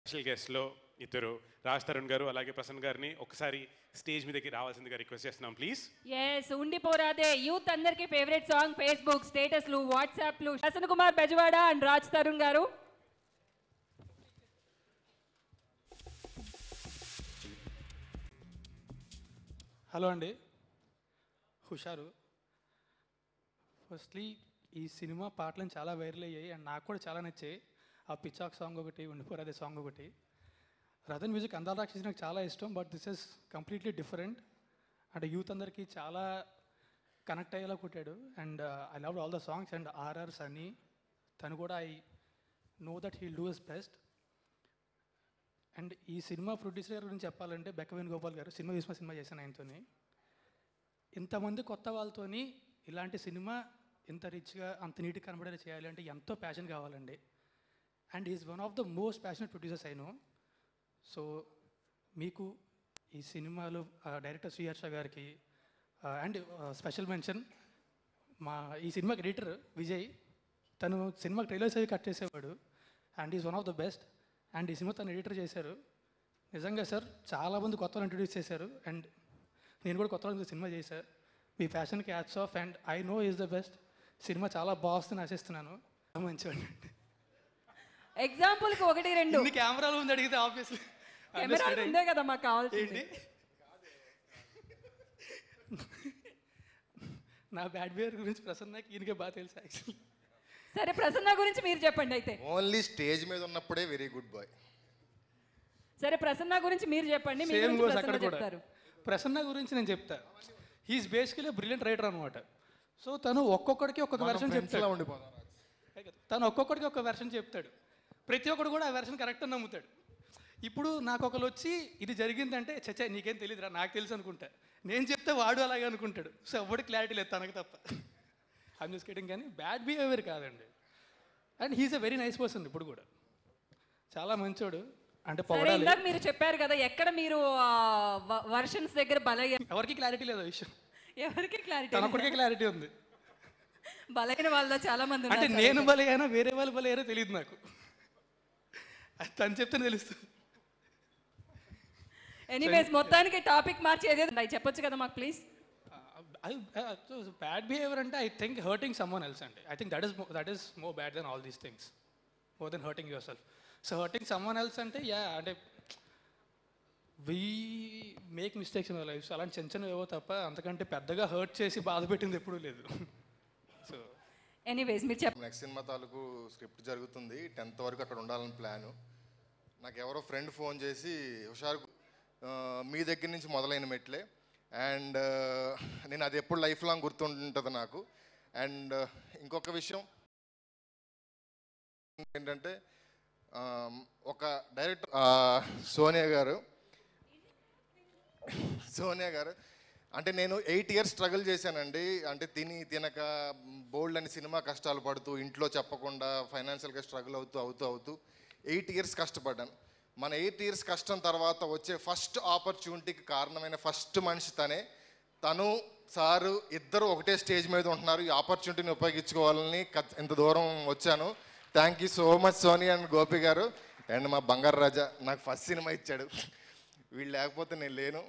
Special గెస్ట్లో ఇద్దరు రాజ్ తరుణ్ గారు అలాగే ప్రసన్న గారిని ఒకసారి స్టేజ్ మీదకి రావాల్సిందిగా రిక్వెస్ట్ చేస్తున్నాం ప్లీజ్ ఎస్ ఉండిపోరాదే యూత్ అందరికి ఫేవరెట్ సాంగ్ ఫేస్బుక్ స్టేటస్లు వాట్సాప్లు ప్రసన్న కుమార్ బెజవాడ అండ్ రాజ్ తరుణ్ గారు హలో అండి హుషారు ఫస్ట్లీ ఈ సినిమా పాటలను చాలా వైరల్ అయ్యాయి అండ్ నాకు కూడా చాలా నచ్చాయి ఆ పిచాక్ సాంగ్ ఒకటి ఉండిపోరాదే సాంగ్ ఒకటి రతన్ మ్యూజిక్ అందాల రాక్షసి నాకు చాలా ఇష్టం but this is completely different అంటే యూత్ అందరికీ చాలా కనెక్ట్ అయ్యేలా కొట్టాడు and I love all the songs and RR Sunny తను కూడా I know that he do is best and ఈ సినిమా ప్రొడ్యూసర్ గురించి చెప్పాలంటే బెక్కవేణు గోపాల్ గారు సినిమా విస్మ సినిమా చేశాను ఆయనతోని ఇంతమంది కొత్త వాళ్ళతోని ఇలాంటి సినిమా ఇంత రిచ్గా అంత నీట్గా కనబడేలా చేయాలి అంటే ఎంతో ప్యాషన్ కావాలండి and is one of the most passionate producers అయినో సో మీకు ఈ సినిమాలో డైరెక్టర్ శ్రీహర్ష గారికి అండ్ స్పెషల్ మెన్షన్ మా ఈ సినిమాకి ఎడిటర్ విజయ్ తను సినిమాకి ట్రైలర్స్ అవి కట్ చేసేవాడు and is one of the best and ఈ సినిమా తను ఎడిటర్ చేశారు నిజంగా సార్ చాలామంది కొత్త వాళ్ళు ఇంట్రడ్యూస్ చేశారు అండ్ నేను కూడా కొత్త వాళ్ళకి సినిమా చేశాను మీ ఫ్యాషన్కి ads of and I know is the best సినిమా చాలా బాగుందని ఆశిస్తున్నాను మంచివాడి ఎగ్జాంపుల్ కి ఒకటి రెండు ఇన్ని కెమెరాలు ఉంది అడిగితే ఆఫీస్ కెమెరా ఉందే కదా మాకు కావాల్సింది ఏంటి నా బ్యాడ్ బిహేవియర్ గురించి ప్రసన్నకి ఈయనకే బాగా తెలుసు యాక్చువల్లీ సరే ప్రసన్న గురించి మీరు చెప్పండి అయితే ఓన్లీ స్టేజ్ మీద ఉన్నప్పుడే వెరీ గుడ్ బాయ్ సరే ప్రసన్న గురించి మీరు చెప్పండి మీ సేమ్ గురించి గోస్ ప్రసన్న అక్కడ కూడా చెప్తారు ప్రసన్న గురించి నేను చెప్తా హీఈస్ బేసికలీ బ్రిలియంట్ రైటర్ అనమాట సో తను ఒక్కొక్కడికి ఒక్కొక్క వెర్షన్ చెప్తాడు ఉండిపోతాం తను ఒక్కొక్కడికి ఒక వెర్షన్ చెప్తాడు ప్రతి ఒక్కడు కూడా ఆ వెర్షన్ కరెక్ట్ అని నమ్ముతాడు ఇప్పుడు నాకు ఒకరు వచ్చి ఇది జరిగిందంటే చచ్చా నీకేం తెలియదురా నాకు తెలుసు అనుకుంటా నేను చెప్తే వాడు అలాగే అనుకుంటాడు సో ఎవడు క్లారిటీ లేదు తనకు తప్ప ఐమ్ జస్ట్ కిడింగ్ కానీ బ్యాడ్ బిహేవియర్ కాదండి and he is a very nice person ఇప్పుడు కూడా చాలా మంచోడు అంటే సరే పొగడాలి ఇందాక మీరు చెప్పారు కదా ఎక్కడ మీరు వర్షన్స్ దగ్గర బలయ్య ఎవరికి క్లారిటీ లేదు ఆ విషయం ఎవరికి క్లారిటీ తనొక్కడికే క్లారిటీ ఉంది బలైన వాళ్ళలో చాలా మంది అంటే ఉన్నారు నేను బలయ్యానో వేరే వాళ్ళు బలయ్యారో తెలియదు నాకు అది తను చెప్తే తెలుస్తుంది ఎనీవేస్ మొత్తానికి టాపిక్ మార్చి ఏదేదో అవి చెప్పొచ్చు కదా మాకు ప్లీజ్ బ్యాడ్ బిహేవియర్ అంటే I think hurting someone else అండి I think that is that is more bad than all these things more than hurting yourself so hurting someone else అంటే yeah అంటే we make mistakes in life అలాంటి చిన్న చిన్నవి ఏవో తప్ప అంతకంటే పెద్దగా హర్ట్ చేసి బాధ పెట్టింది ఎప్పుడూ లేదు సో ఎనీవేస్ మీరు చెప్పండి నెక్స్ట్ సినిమా తాలూకు స్క్రిప్ట్ జరుగుతుంది టెన్త్ వరకు అక్కడ ఉండాలని ప్లాను నాకు ఎవరో ఫ్రెండ్ ఫోన్ చేసి హుషారు ఆ, మీ దగ్గర నుంచి మొదలైన మెట్లే అండ్ నేను అది ఎప్పుడు లైఫ్ లాంగ్ గుర్తుంటుంది నాకు అండ్ ఇంకొక విషయం ఏంటంటే ఆ, ఒక డైరెక్టర్ ఆ, సోనియా గారు సోనియా గారు అంటే నేను ఎయిట్ ఇయర్స్ స్ట్రగుల్ చేశానండి అంటే తిని తినక బోల్డ్ అని సినిమా కష్టాలు పడుతూ ఇంట్లో చెప్పకుండా ఫైనాన్షియల్గా స్ట్రగుల్ అవుతూ అవుతూ అవుతూ ఎయిట్ ఇయర్స్ కష్టపడ్డాను మన ఎయిట్ ఇయర్స్ కష్టం తర్వాత వచ్చే ఫస్ట్ ఆపర్చునిటీకి కారణమైన ఫస్ట్ మనిషి తనే తను సారు ఇద్దరు ఒకటే స్టేజ్ మీద ఉంటున్నారు ఈ ఆపర్చునిటీని ఉపయోగించుకోవాలని కత్- ఇంత దూరం వచ్చాను thank you so much Sonia and Gopi garu and మా బంగారు రాజా నాకు ఫస్ట్ సినిమా ఇచ్చాడు వీళ్ళు లేకపోతే నేను లేను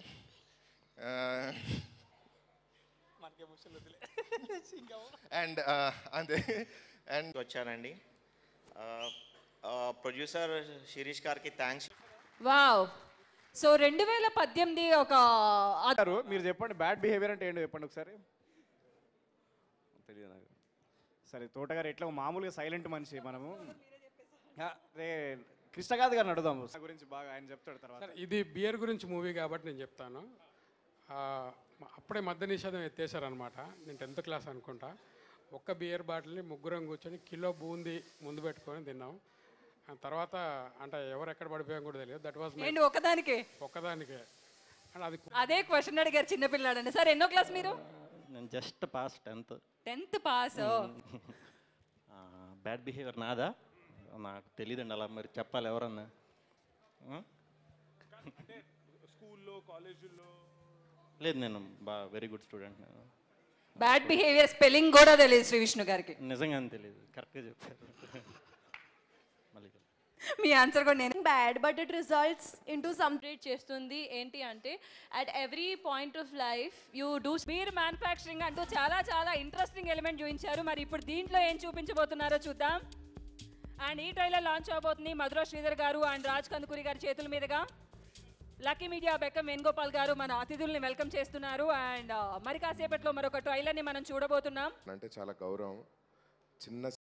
అండ్ అంతే అండ్ వచ్చానండి ఆ, ఆ, ప్రొడ్యూసర్ శిరీష్ గారికి థ్యాంక్స్ వావ్ సో రెండు వేల పద్దెనిమిది ఒక అద్- గారు మీరు చెప్పండి బ్యాడ్ బిహేవియర్ అంటే ఏంటో చెప్పండి ఒకసారి తెలియదు నాకు సరే తోటగారు ఎట్లా మామూలుగా సైలెంట్ మనిషి మనము ఆ, రే కృష్ణకాంత్ గారిని అడుగుదాం నా గురించి బాగా ఆయన చెప్తాడు తర్వాత సార్ ఇది బియర్ గురించి మూవీ కాబట్టి నేను చెప్తాను ఆ, మ- అప్పుడే మద్య నిషేధం ఎత్తేసారనమాట నేను టెన్త్ క్లాస్ అనుకుంటా ఒక్క బియర్ బాటిల్ని ముగ్గురం కూర్చొని కిలో బూంది ముందు పెట్టుకొని తిన్నాం ఆ తర్వాత అంటే ఎవరు ఎక్కడ పడిపోయాం కూడా తెలియదు దట్ వాజ్ మై ఏంటి ఒకదానికే ఒక్కదానికే అండ్ అది అదే క్వశ్చన్ అడిగారు చిన్నపిల్లాడని సార్ ఎన్నో క్లాస్ మీరు నేను just pass tenth tenth pass bad behaviour నాదా నాకు తెలియదండి అలా మరి చెప్పాలి ఎవరన్నా ఆ? స్కూల్లో కాలేజీల్లో లేదు నేను బాగా వెరీ గుడ్ స్టూడెంట్ నేను బ్యాడ్ బిహేవియర్ స్పెల్లింగ్ కూడా తెలియదు శ్రీ విష్ణు గారికి నిజంగానే తెలియదు కరెక్ట్గా చెప్పారు మళ్ళీ మీ ఆన్సర్ కూడా నేను bad but it results into some చేస్తుంది ఏంటి అంటే at every point of life you do beer manufacturing అంటూ చాలా చాలా ఇంట్రెస్టింగ్ ఎలిమెంట్ చూపించారు మరి ఇప్పుడు దీంట్లో ఏం చూపించబోతున్నారో చూద్దాం అండ్ ఈ ట్రైలర్ లాంచ్ అవబోతుంది మధుర శ్రీధర్ గారు అండ్ రాజ్ కందుకూరి గారి చేతుల మీదుగా లక్కీ మీడియా బెక్కం వేణుగోపాల్ గారు మన అతిథుల్ని వెల్కమ్ చేస్తున్నారు అండ్ మరి కాసేపట్లో మరొక ట్రైలర్ని మనం చూడబోతున్నాం అంటే చాలా గౌరవం చిన్న